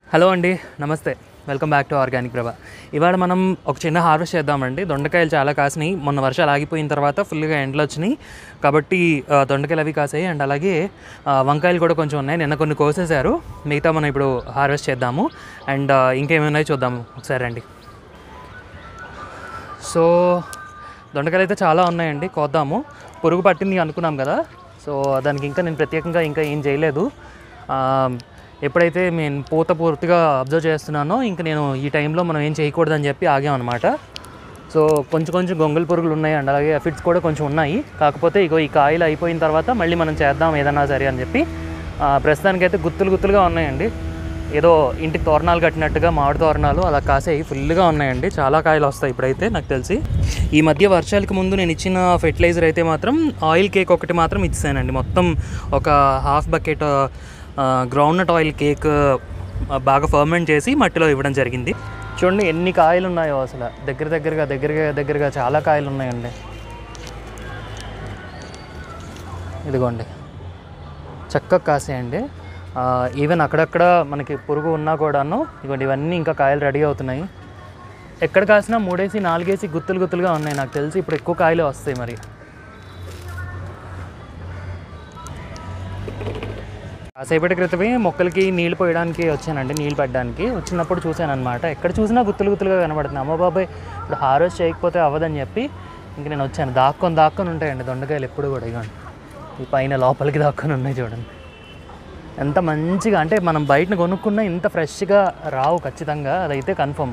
Hello అండి నమస్తే welcome back to organic ప్రభా ఇవాళ మనం ఒక చిన్న హార్వెస్ట్ చేద్దామండి దొండకాయలు చాలా కాసినాయి మొన్న వర్షాలు ఆగిపోయిన తర్వాత ఫుల్గా ఎండలు వచ్చినాయి కాబట్టి ఆ, దొండకాయలు అవి కాసాయి అండ్ అలాగే ఆ, వంకాయలు కూడా కొంచెం ఉన్నాయి నిన్న కొన్ని కోసేశారు మిగతా మనం ఇప్పుడు హార్వెస్ట్ చేద్దాము అండ్ ఆ, ఇంకేమి ఉన్నాయో చూద్దాము ఒకసారి రండి సో దొండకాయలు అయితే చాలా ఉన్నాయండి కోద్దాము పురుగు పట్టింది అనుకున్నాం కదా సో దానికి ఇంకా నేను ప్రత్యేకంగా ఇంకా ఏం చేయలేదు ఆ, ఎప్పుడైతే నేను పూత పూర్తిగా అబ్జర్వ్ చేస్తున్నానో ఇంకా నేను ఈ టైంలో మనం ఏం చేయకూడదని చెప్పి ఆగామన్నమాట సో కొంచెం కొంచెం గొంగల్ పురుగులు ఉన్నాయి అండ్ అలాగే ఎఫిడ్స్ కూడా కొంచెం ఉన్నాయి కాకపోతే ఇగో ఈ కాయలు అయిపోయిన తర్వాత మళ్ళీ మనం చేద్దాం ఏదన్నా సరే అని చెప్పి ఆ, ప్రస్తుతానికైతే గుత్తులు గుత్తులుగా ఉన్నాయండి ఏదో ఇంటికి తోరణాలు కట్టినట్టుగా మామిడి తోరణాలు అలా కాసాయి ఫుల్గా ఉన్నాయండి చాలా కాయలు వస్తాయి ఇప్పుడైతే నాకు తెలిసి ఈ మధ్య వర్షాలకు ముందు నేను ఇచ్చిన ఫెర్టిలైజర్ అయితే మాత్రం ఆయిల్ కేక్ ఒకటి మాత్రం ఇచ్చానండి మొత్తం ఒక half bucket groundnut oil cake బాగా ఫర్మెంట్ చేసి మట్టిలో ఇవ్వడం జరిగింది చూడండి ఎన్ని కాయలు ఉన్నాయో అసలు దగ్గర దగ్గరగా దగ్గరగా దగ్గరగా చాలా కాయలు ఉన్నాయండి ఇదిగోండి చక్కగా కాసాయండి ఆ, ఈవెన్ అక్కడక్కడ మనకి పురుగు ఉన్నా కూడాను ఇదిగోండి ఇవన్నీ ఇంకా కాయలు రెడీ అవుతున్నాయి ఎక్కడ కాసినా మూడేసి నాలుగేసి గుత్తులు గుత్తులుగా ఉన్నాయి నాకు తెలిసి ఇప్పుడు ఎక్కువ కాయలే వస్తాయి మరి కాసేపటి క్రితమే మొక్కలకి నీళ్లు పోయడానికి వచ్చానండి నీళ్ళు పెట్టడానికి వచ్చినప్పుడు చూశాను అనమాట ఎక్కడ చూసినా గుత్తులు గుత్తులుగా కనబడుతుంది అమ్మ బాబాయ్ ఇప్పుడు హార్వెస్ట్ చేయకపోతే అవ్వదని చెప్పి ఇంక నేను వచ్చాను దాక్కొని దాక్కొని ఉంటాయండి దొండకాయలు ఎప్పుడు కూడా ఇవ్వండి ఈ పైన లోపలికి దాక్కొని ఉన్నాయి చూడండి ఎంత మంచిగా అంటే మనం బయటను కొనుక్కున్న ఇంత ఫ్రెష్గా రావు ఖచ్చితంగా అదైతే కన్ఫర్మ్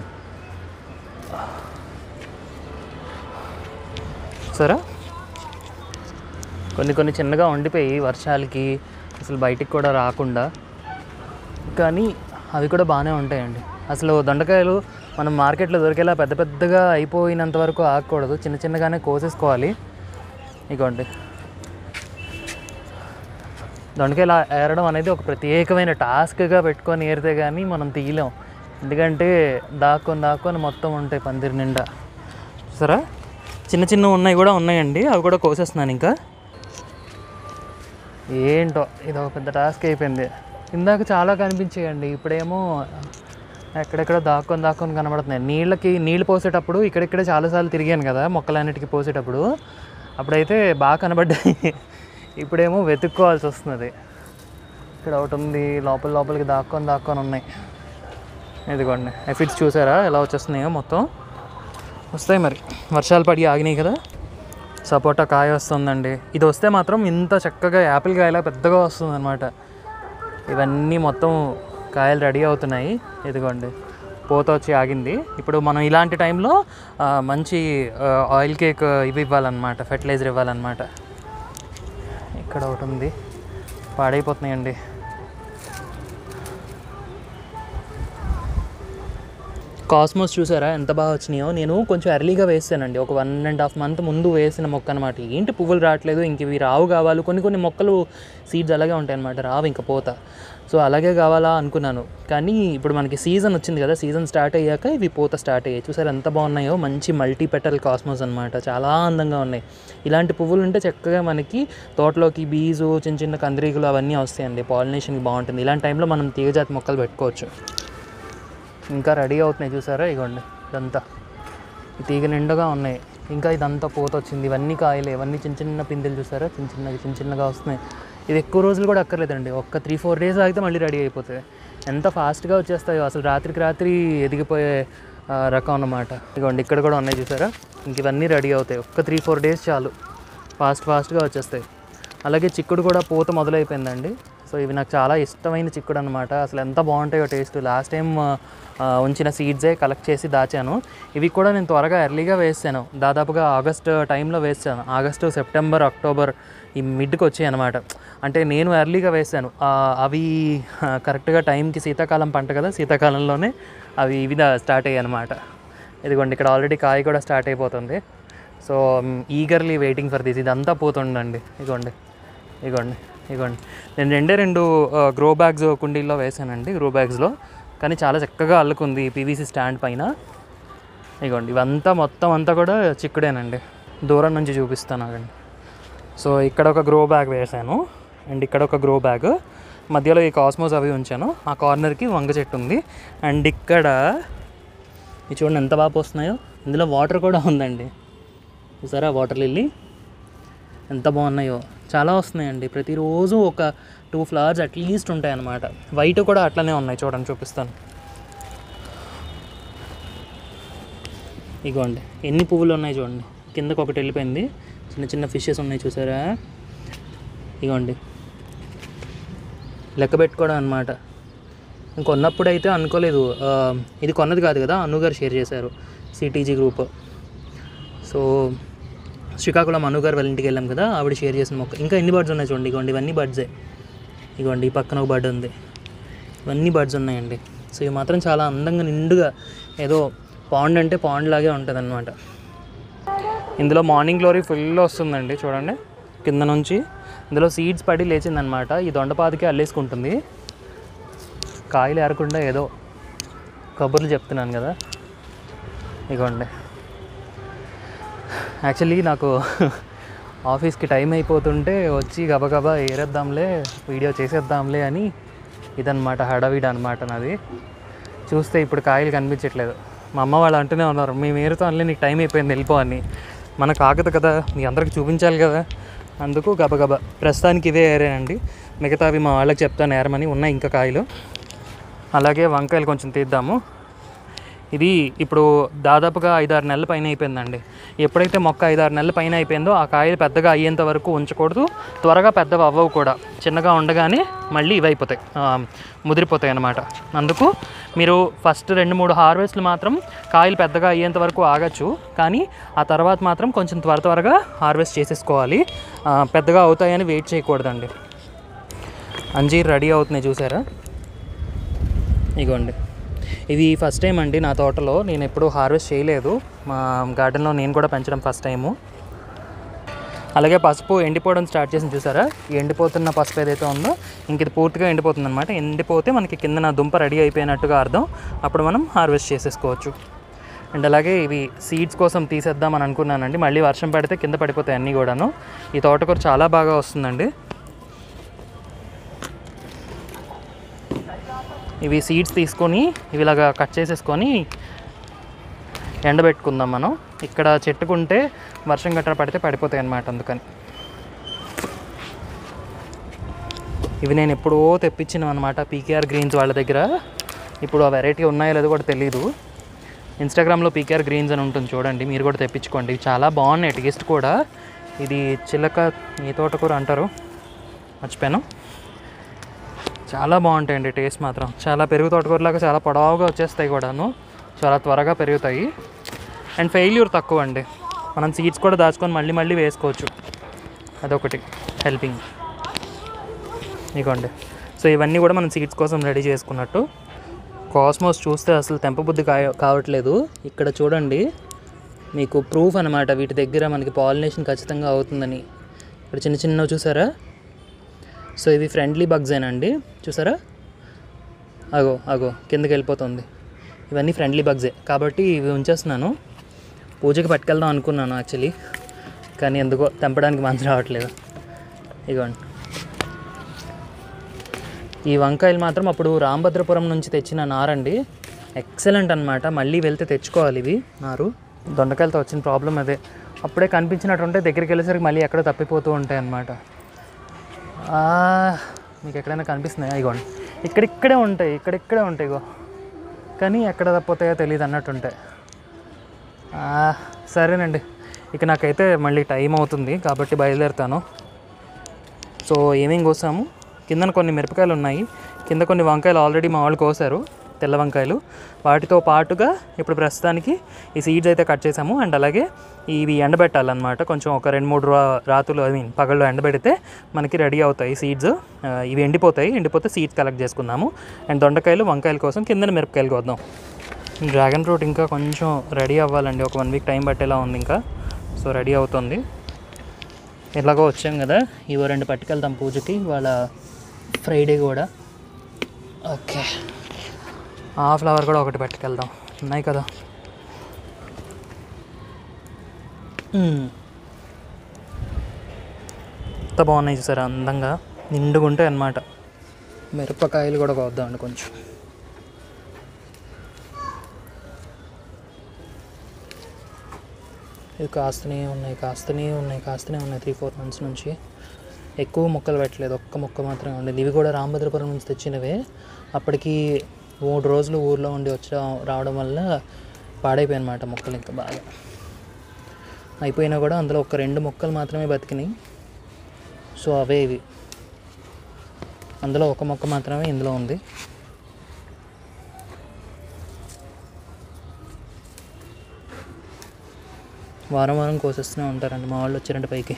సరే కొన్ని కొన్ని చిన్నగా ఉండిపోయి వర్షాలకి అసలు బయటికి కూడా రాకుండా కానీ అవి కూడా బాగానే ఉంటాయండి అసలు దొండకాయలు మనం మార్కెట్లో దొరికేలా పెద్ద పెద్దగా అయిపోయినంత వరకు ఆగకూడదు చిన్న చిన్నగానే కోసేసుకోవాలి ఇగోండి దొండకాయలు ఆ- ఏరడం అనేది ఒక ప్రత్యేకమైన టాస్క్గా పెట్టుకొని ఏరితే కానీ మనం తీయలేం ఎందుకంటే దాక్కొని దాక్కొని మొత్తం ఉంటాయి పందిరి నిండా సరే చిన్న చిన్న ఉన్నాయి కూడా ఉన్నాయండి అవి కూడా కోసేస్తున్నాను ఇంకా ఏంటో ఇది ఒక పెద్ద టాస్క్ అయిపోయింది ఇందాక చాలా కనిపించాయండి ఇప్పుడేమో ఎక్కడెక్కడ దాక్కొని దాక్కొని కనబడుతున్నాయి నీళ్ళకి నీళ్ళు పోసేటప్పుడు ఇక్కడిక్కడ చాలాసార్లు తిరిగాను కదా మొక్కలన్నిటికీ పోసేటప్పుడు అప్పుడైతే బాగా కనబడ్డాయి ఇప్పుడేమో వెతుక్కోవాల్సి వస్తుంది ఇక్కడ ఒకటి ఉంది లోపల లోపలికి దాక్కొని దాక్కొని ఉన్నాయి ఇదిగోండి ఎఫిట్స్ చూసారా ఎలా వచ్చేస్తున్నాయో మొత్తం వస్తాయి మరి వర్షాలు పడి ఆగినాయి కదా సపోటా కాయ వస్తుందండి ఇది వస్తే మాత్రం ఇంత చక్కగా యాపిల్ కాయలా పెద్దగా వస్తుంది అనమాట ఇవన్నీ మొత్తం కాయలు రెడీ అవుతున్నాయి ఇదిగోండి పూత వచ్చి ఆగింది ఇప్పుడు మనం ఇలాంటి టైంలో ఆ, మంచి ఆ, ఆయిల్ కేక్ ఇవి ఇవ్వాలన్నమాట ఫెర్టిలైజర్ ఇవ్వాలన్నమాట ఇక్కడ ఒకటి ఉంది పాడైపోతున్నాయండి కాస్మోస్ చూసారా ఎంత బాగా వచ్చినాయో నేను కొంచెం ఎర్లీగా వేసానండి ఒక వన్ అండ్ హాఫ్ మంత్ ముందు వేసిన మొక్క అనమాట ఏంటి పువ్వులు రావట్లేదు ఇంక ఇవి రావు కావాలి కొన్ని కొన్ని మొక్కలు సీడ్స్ అలాగే ఉంటాయి అనమాట రావు ఇంకా పోత సో అలాగే కావాలా అనుకున్నాను కానీ ఇప్పుడు మనకి సీజన్ వచ్చింది కదా సీజన్ స్టార్ట్ అయ్యాక ఇవి పూత స్టార్ట్ అయ్యాయి చూసారు ఎంత బాగున్నాయో మంచి మల్టీ పెటల్ కాస్మోస్ అనమాట చాలా అందంగా ఉన్నాయి ఇలాంటి పువ్వులు ఉంటే చక్కగా మనకి తోటలోకి బీజు చిన్న చిన్న కందిరీగులు అవన్నీ వస్తాయండి పాలినేషన్కి బాగుంటుంది ఇలాంటి టైంలో మనం తీగజాతి మొక్కలు పెట్టుకోవచ్చు ఇంకా రెడీ అవుతున్నాయి చూసారా ఇగోండి ఇదంతా ఈ తీగ నిండుగా ఉన్నాయి ఇంకా ఇదంతా పూత వచ్చింది ఇవన్నీ కాయలు ఇవన్నీ చిన్న చిన్న పిందెలు చూసారా చిన్న చిన్నగా చిన్న చిన్నగా వస్తున్నాయి ఇది ఎక్కువ రోజులు కూడా అక్కర్లేదండి ఒక్క త్రీ ఫోర్ డేస్ ఆగితే మళ్ళీ రెడీ అయిపోతుంది ఎంత ఫాస్ట్గా వచ్చేస్తాయో అసలు రాత్రికి రాత్రి ఎదిగిపోయే ఆ, రకం అన్నమాట ఇగోండి ఇక్కడ కూడా ఉన్నాయి చూసారా ఇంక ఇవన్నీ రెడీ అవుతాయి ఒక్క త్రీ ఫోర్ డేస్ చాలు ఫాస్ట్ ఫాస్ట్గా వచ్చేస్తాయి అలాగే చిక్కుడు కూడా పూత మొదలైపోయిందండి సో ఇవి నాకు చాలా ఇష్టమైన చిక్కుడు అనమాట అసలు ఎంత బాగుంటాయో టేస్ట్ లాస్ట్ టైం ఉంచిన సీడ్సే కలెక్ట్ చేసి దాచాను ఇవి కూడా నేను త్వరగా ఎర్లీగా వేసాను దాదాపుగా ఆగస్ట్ టైంలో వేసాను ఆగస్టు సెప్టెంబర్ అక్టోబర్ ఈ మిడ్కి వచ్చాయి అనమాట అంటే నేను ఎర్లీగా వేసాను ఆ, అవి కరెక్ట్గా టైంకి శీతాకాలం పంట కదా శీతాకాలంలోనే అవి ఇవి స్టార్ట్ అయ్యాయి అనమాట ఇదిగోండి ఇక్కడ ఆల్రెడీ కాయ కూడా స్టార్ట్ అయిపోతుంది so eagerly waiting for this ఇదంతా పోతుండండి ఇగోండి ఇగోండి ఇగోండి నేను రెండే రెండు గ్రో బ్యాగ్స్ కుండీల్లో వేసానండి గ్రో బ్యాగ్స్లో కానీ చాలా చక్కగా అల్లుకుంది పీవీసీ స్టాండ్ పైన ఇగోండి ఇవంతా మొత్తం అంతా కూడా చిక్కుడేనండి దూరం నుంచి చూపిస్తాను ఆగండి సో ఇక్కడ ఒక గ్రో బ్యాగ్ వేసాను అండ్ ఇక్కడ ఒక గ్రో బ్యాగ్ మధ్యలో ఈ కాస్మోస్ అవి ఉంచాను ఆ కార్నర్కి వంగ చెట్టు ఉంది అండ్ ఇక్కడ ఇది చూడండి ఎంత బాగా వస్తున్నాయో ఇందులో వాటర్ కూడా ఉందండి చూసారా వాటర్ లిల్లీ ఎంత బాగున్నాయో చాలా వస్తున్నాయండి ప్రతిరోజు ఒక టూ ఫ్లవర్స్ అట్లీస్ట్ ఉంటాయి అన్నమాట వైట్ కూడా అట్లనే ఉన్నాయి చూడండి చూపిస్తాను ఇగోండి ఎన్ని పువ్వులు ఉన్నాయి చూడండి కిందకు ఒకటి వెళ్ళిపోయింది చిన్న చిన్న ఫిషెస్ ఉన్నాయి చూసారా ఇగోండి లెక్క పెట్టుకోవడం అనమాట కొన్నప్పుడు అయితే అనుకోలేదు ఆ, ఇది కొన్నది కాదు కదా అను గారు షేర్ చేశారు సిటీజీ గ్రూప్ సో శ్రీకాకుళం అను గారు వాళ్ళ ఇంటికి వెళ్ళాం కదా ఆవిడ షేర్ చేసిన మొక్క ఇంకా ఎన్ని బర్డ్స్ ఉన్నాయి చూడండి ఇగోండి ఇవన్నీ బర్డ్సే ఇగోండి ఈ పక్కన ఒక బర్డ్ ఉంది ఇవన్నీ బర్డ్స్ ఉన్నాయండి సో ఇవి మాత్రం చాలా అందంగా నిండుగా ఏదో పాండ్ అంటే పాండ్ లాగే ఉంటుంది అనమాట ఇందులో మార్నింగ్ గ్లోరీ ఫుల్ వస్తుందండి చూడండి కింద నుంచి ఇందులో సీడ్స్ పడి లేచిందనమాట ఈ దొండపాదికి అల్లేసుకుంటుంది కాయలు ఏరకుండా ఏదో కబుర్లు చెప్తున్నాను కదా ఇగోండి యాక్చువల్లీ నాకు ఆఫీస్కి టైం అయిపోతుంటే వచ్చి గబగబా ఏరేద్దాంలే వీడియో చేసేద్దాంలే అని ఇదన్నమాట హడావిడి అనమాట నాది చూస్తే ఇప్పుడు కాయలు కనిపించట్లేదు మా అమ్మ వాళ్ళు అంటూనే ఉన్నారు మేము ఏరుతాంలే నీకు టైం అయిపోయింది వెళ్ళిపో అని మనకు ఆగదు కదా మీ అందరికి చూపించాలి కదా అందుకు గబగబా ప్రస్తుతానికి ఇవే ఏరేనండి మిగతావి మా వాళ్ళకి చెప్తాను ఏరమని ఉన్నాయి ఇంకా కాయలు అలాగే వంకాయలు కొంచెం తీద్దాము ఇది ఇప్పుడు దాదాపుగా ఐదారు నెలల పైన అయిపోయిందండి ఎప్పుడైతే మొక్క ఐదారు నెలల పైన అయిపోయిందో ఆ కాయలు పెద్దగా అయ్యేంత వరకు ఉంచకూడదు త్వరగా పెద్దవి అవ్వవు కూడా చిన్నగా ఉండగానే మళ్ళీ ఇవి అయిపోతాయి ఆ, ముదిరిపోతాయి అన్నమాట అందుకు మీరు ఫస్ట్ రెండు మూడు హార్వెస్ట్లు మాత్రం కాయలు పెద్దగా అయ్యేంత వరకు ఆగచ్చు కానీ ఆ తర్వాత మాత్రం కొంచెం త్వర త్వరగా హార్వెస్ట్ చేసేసుకోవాలి ఆ, పెద్దగా అవుతాయని వెయిట్ చేయకూడదండి అంజీర్ రెడీ అవుతున్నాయి చూసారా ఇగోండి ఇవి ఫస్ట్ టైం అండి నా తోటలో నేను ఎప్పుడూ హార్వెస్ట్ చేయలేదు మా గార్డెన్లో నేను కూడా పెంచడం ఫస్ట్ టైము అలాగే పసుపు ఎండిపోవడం స్టార్ట్ చేసి చూసారా ఈ ఎండిపోతున్న పసుపు ఏదైతే ఉందో ఇంక ఇది పూర్తిగా ఎండిపోతుంది అనమాట ఎండిపోతే మనకి కింద దుంప రెడీ అయిపోయినట్టుగా అర్థం అప్పుడు మనం హార్వెస్ట్ చేసేసుకోవచ్చు అండ్ అలాగే ఇవి సీడ్స్ కోసం తీసేద్దామని అనుకున్నానండి మళ్ళీ వర్షం పడితే కింద పడిపోతాయి అన్నీ కూడాను ఈ తోటకూర చాలా బాగా వస్తుందండి ఇవి సీడ్స్ తీసుకొని ఇవి ఇలాగా కట్ చేసేసుకొని ఎండబెట్టుకుందాం మనం ఇక్కడ చెట్టుకుంటే వర్షం గట్రా పడితే పడిపోతాయి అన్నమాట అందుకని ఇవి నేను ఎప్పుడో తెప్పించినవి అనమాట పీకేఆర్ గ్రీన్స్ వాళ్ళ దగ్గర ఇప్పుడు ఆ వెరైటీ ఉన్నాయో లేదో కూడా తెలియదు ఇన్స్టాగ్రామ్లో పీకేఆర్ గ్రీన్స్ అని ఉంటుంది చూడండి మీరు కూడా తెప్పించుకోండి ఇవి చాలా బాగున్నాయి టేస్ట్ కూడా ఇది చిలక ఈ తోటకూర అంటారు మర్చిపోయాను చాలా బాగుంటాయండి టేస్ట్ మాత్రం చాలా పెరుగు తోటకూరలాగా చాలా పొడవుగా వచ్చేస్తాయి కూడాను చాలా త్వరగా పెరుగుతాయి అండ్ ఫెయిల్యూర్ తక్కువ అండి మనం సీడ్స్ కూడా దాచుకొని మళ్ళీ మళ్ళీ వేసుకోవచ్చు అదొకటి హెల్పింగ్ ఇగోండి సో ఇవన్నీ కూడా మనం సీడ్స్ కోసం రెడీ చేసుకున్నట్టు కాస్మోస్ చూస్తే అసలు తెంపబుద్ధి కాయ కావట్లేదు ఇక్కడ చూడండి మీకు ప్రూఫ్ అనమాట వీటి దగ్గర మనకి పాలినేషన్ ఖచ్చితంగా అవుతుందని ఇక్కడ చిన్న చిన్నవి చూసారా సో ఇవి ఫ్రెండ్లీ బగ్సేనండి చూసారా అగో అగో కిందకి వెళ్ళిపోతుంది ఇవన్నీ ఫ్రెండ్లీ బగ్సే కాబట్టి ఇవి ఉంచేస్తున్నాను పూజకి పట్టుకెళ్దాం అనుకున్నాను యాక్చువల్లీ కానీ ఎందుకో తెంపడానికి మనసు రావట్లేదు ఇగోండి ఈ వంకాయలు మాత్రం అప్పుడు రాంభద్రపురం నుంచి తెచ్చిన నారండి ఎక్సలెంట్ అనమాట మళ్ళీ వెళ్తే తెచ్చుకోవాలి ఇవి నారు దొండకాయలతో వచ్చిన ప్రాబ్లం అదే అప్పుడే కనిపించినట్టుంటే దగ్గరికి వెళ్ళేసరికి మళ్ళీ ఎక్కడో తప్పిపోతూ ఉంటాయి అన్నమాట ఆ, మీకు ఎక్కడైనా కనిపిస్తున్నాయా ఇగోండి ఇక్కడిక్కడే ఉంటాయి ఇక్కడిక్కడే ఉంటాయి ఇగో కానీ ఎక్కడ తప్పిపోతాయో తెలియదు అన్నట్టుంటాయి ఆ, సరేనండి ఇక నాకైతే మళ్ళీ టైం అవుతుంది కాబట్టి బయలుదేరుతాను సో ఏమేం కోసాము కిందన కొన్ని మిరపకాయలు ఉన్నాయి కింద కొన్ని వంకాయలు ఆల్రెడీ మా వాళ్ళు కోసారు తెల్ల వంకాయలు వాటితో పాటుగా ఇప్పుడు ప్రస్తుతానికి ఈ సీడ్స్ అయితే కట్ చేసాము అండ్ అలాగే ఇవి ఎండబెట్టాలన్నమాట కొంచెం ఒక రెండు మూడు రా రాతులు ఐ మీన్ పగళ్ళు ఎండబెడితే మనకి రెడీ అవుతాయి సీడ్స్ ఇవి ఎండిపోతాయి ఎండిపోతే సీడ్స్ కలెక్ట్ చేసుకుందాము అండ్ దొండకాయలు వంకాయల కోసం కిందన మిరపకాయలు కోద్దాం డ్రాగన్ ఫ్రూట్ ఇంకా కొంచెం రెడీ అవ్వాలండి ఒక వన్ వీక్ టైం పట్టేలా ఉంది ఇంకా సో రెడీ అవుతుంది ఎలాగో వచ్చాం కదా ఇవో రెండు పట్టుకెళ్తాం పూజకి వాళ్ళ ఫ్రైడే కూడా ఓకే ఆ ఫ్లవర్ కూడా ఒకటి పట్టుకెళ్దాం ఉన్నాయి కదా మ్మ్. ఎంత బాగున్నాయి చూసారా అందంగా నిండుగా ఉంటాయి అన్నమాట మిరపకాయలు కూడా కోద్దామండి కొంచెం ఇవి కాస్తూనే ఉన్నాయి కాస్తూనే ఉన్నాయి కాస్తూనే ఉన్నాయి త్రీ ఫోర్ మంత్స్ నుంచి ఎక్కువ మొక్కలు పెట్టలేదు ఒక్క మొక్క మాత్రమే ఉండేది ఇవి కూడా రామభద్రపురం నుంచి తెచ్చినవే అప్పటికి మూడు రోజులు ఊర్లో ఉండి వచ్చి రావడం వల్ల పాడైపోయాయి అనమాట మొక్కలు ఇంకా బాగా అయిపోయినా కూడా అందులో ఒక రెండు మొక్కలు మాత్రమే బతికినాయి సో అవే ఇవి అందులో ఒక మొక్క మాత్రమే ఇందులో ఉంది వారం వారం కోసేస్తూనే ఉంటారండి మా వాళ్ళు వచ్చారంటే పైకి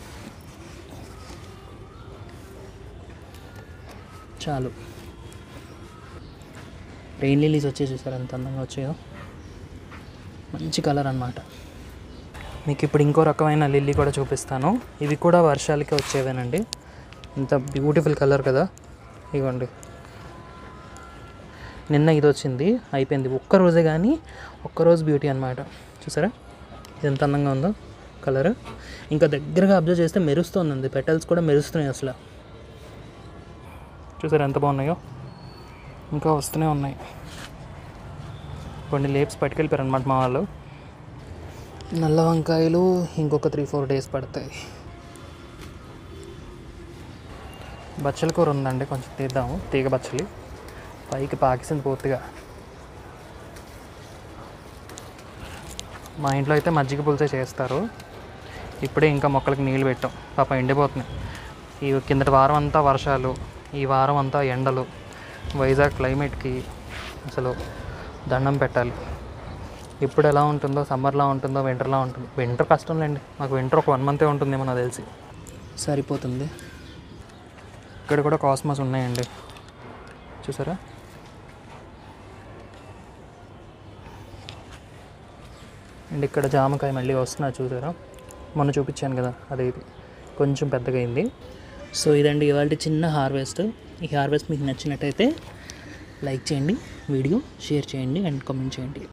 చాలు రెయిన్ లిలీస్ వచ్చేసి చూసారు ఎంత అందంగా వచ్చాయో మంచి కలర్ అన్నమాట మీకు ఇప్పుడు ఇంకో రకమైన లిల్లీ కూడా చూపిస్తాను ఇవి కూడా వర్షాలకి వచ్చేవేనండి ఇంత బ్యూటిఫుల్ కలర్ కదా ఇవ్వండి నిన్న ఇది వచ్చింది అయిపోయింది ఒక్క రోజే కానీ ఒక్కరోజు బ్యూటీ అనమాట చూసారా ఇది ఎంత అందంగా ఉందో కలర్ ఇంకా దగ్గరగా అబ్జర్వ్ చేస్తే మెరుస్తుంది పెటల్స్ కూడా మెరుస్తున్నాయి అసలు చూసారా ఎంత బాగున్నాయో ఇంకా వస్తూనే ఉన్నాయి కొన్ని లేప్స్ పట్టుకెళ్ళిపోయారు అనమాట మా వాళ్ళు నల్ల వంకాయలు ఇంకొక త్రీ ఫోర్ డేస్ పడతాయి బచ్చల కూర ఉందండి కొంచెం తీద్దాము తీగ బచ్చలి పైకి పాకిసింది పూర్తిగా మా ఇంట్లో అయితే మజ్జిగ పులుసే చేస్తారు ఇప్పుడే ఇంకా మొక్కలకి నీళ్ళు పెట్టాం పాప ఎండిపోతున్నాయి ఈ కిందటి వారం అంతా వర్షాలు ఈ వారం అంతా ఎండలు వైజాగ్ క్లైమేట్కి అసలు దండం పెట్టాలి ఇప్పుడు ఎలా ఉంటుందో సమ్మర్లా ఉంటుందో వింటర్లా ఉంటుందో వింటర్ కష్టం లేండి మాకు వింటర్ ఒక వన్ మంతే ఉంటుందేమో నాకు తెలిసి సరిపోతుంది ఇక్కడ కూడా కాస్మస్ ఉన్నాయండి చూసారా అండ్ ఇక్కడ జామకాయ మళ్ళీ వస్తున్నా చూసారా మొన్న చూపించాను కదా అదే ఇది కొంచెం పెద్దగా అయింది సో ఇదండి ఇవాళ చిన్న హార్వెస్ట్ ఈ హార్వెస్ట్ మీకు నచ్చినట్టయితే లైక్ చేయండి వీడియో షేర్ చేయండి అండ్ కామెంట్ చేయండి